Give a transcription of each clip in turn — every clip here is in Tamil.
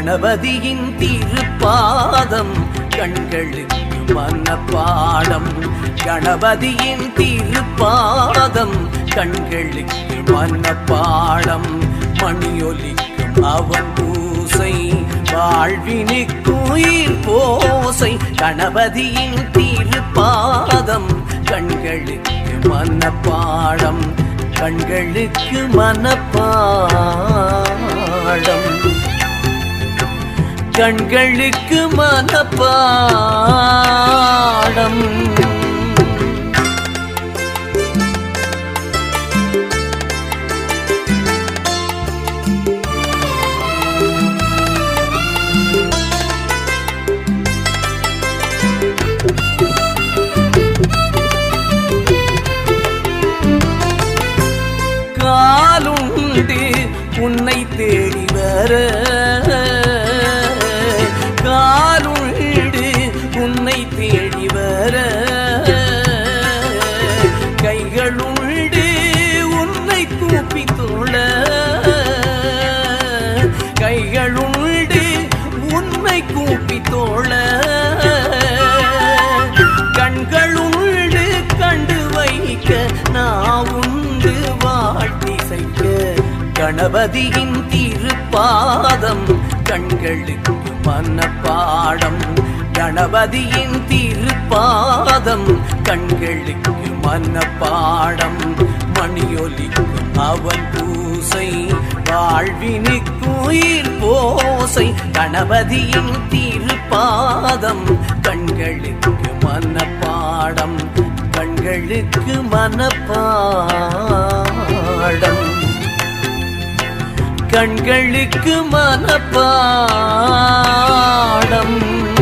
கணபதியின் திருப்பாதம் கண்களுக்கு மனப்பாடம் கணபதியின் திருப்பாதம் கண்களுக்கு மனப்பாடம் மணியொலிக்கும் அவன் பூசை வாழ்வினுக்குயிர் போசை கணபதியின் திருப்பாதம் கண்களுக்கு மனப்பாடம் கண்களுக்கு மனப்பாடம் கண்களுக்கு மனப்பாடம் காலுண்டு உன்னை தேடி வர காலுண்டு உன்னை தேடி வர கைகளுண்டு உன்னை கூப்பி தொழ கைகளுண்டு உன்னை கூப்பி தோழ கண்களுண்டு கண்டு வைக்க நான் உண்டு வாழ்த்தி செய்ய கணபதியின் திருப்பாதம் கண்களுக்கு மனப்பாடம் கணபதியின் திருப்பாதம் கண்களுக்கு மனப்பாடம் மணியொலிக்கும் அவன் பூசை வாழ்வினுக்குயிர் போசை கணபதியின் திருப்பாதம் கண்களுக்கு மனப்பாடம் கண்களுக்கு மனப்பாடம் கண்களுக்கு மனப்பாடம்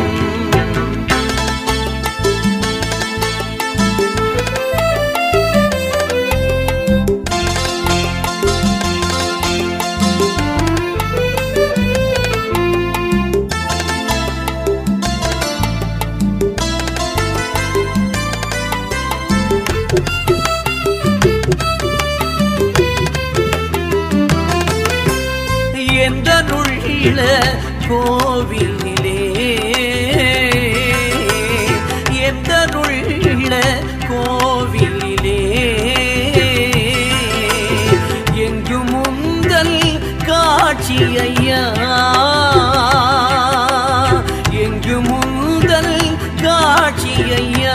எந்த நுள்ள கோவிலே எந்த நுள்ள கோவிலே எங்கு முந்தல் காட்சி ஐயா எங்கு முந்தல் காட்சி ஐயா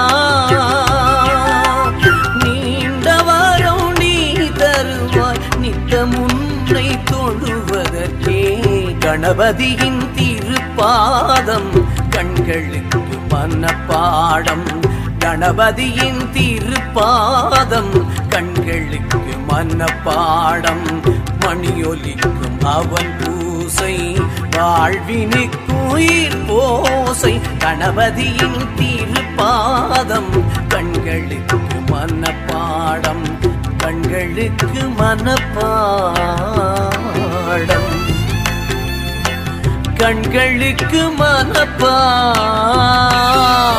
நீண்ட வாரம் நீ தருவாய் நித்த முன்னை தொழுவதற்கே கணபதியின் திருப்பாதம் கண்களுக்கு மனப்பாடம் கணபதியின் திருப்பாதம் கண்களுக்கு மனப்பாடம் மணியொலிக்கும் அவன் பூசை வாழ்வினுக்குயிர் போசை கணபதியின் திருப்பாதம் கண்களுக்கு மனப்பாடம் கண்களுக்கு மனப்பாடம் கண்களுக்கு மனப்பாடம்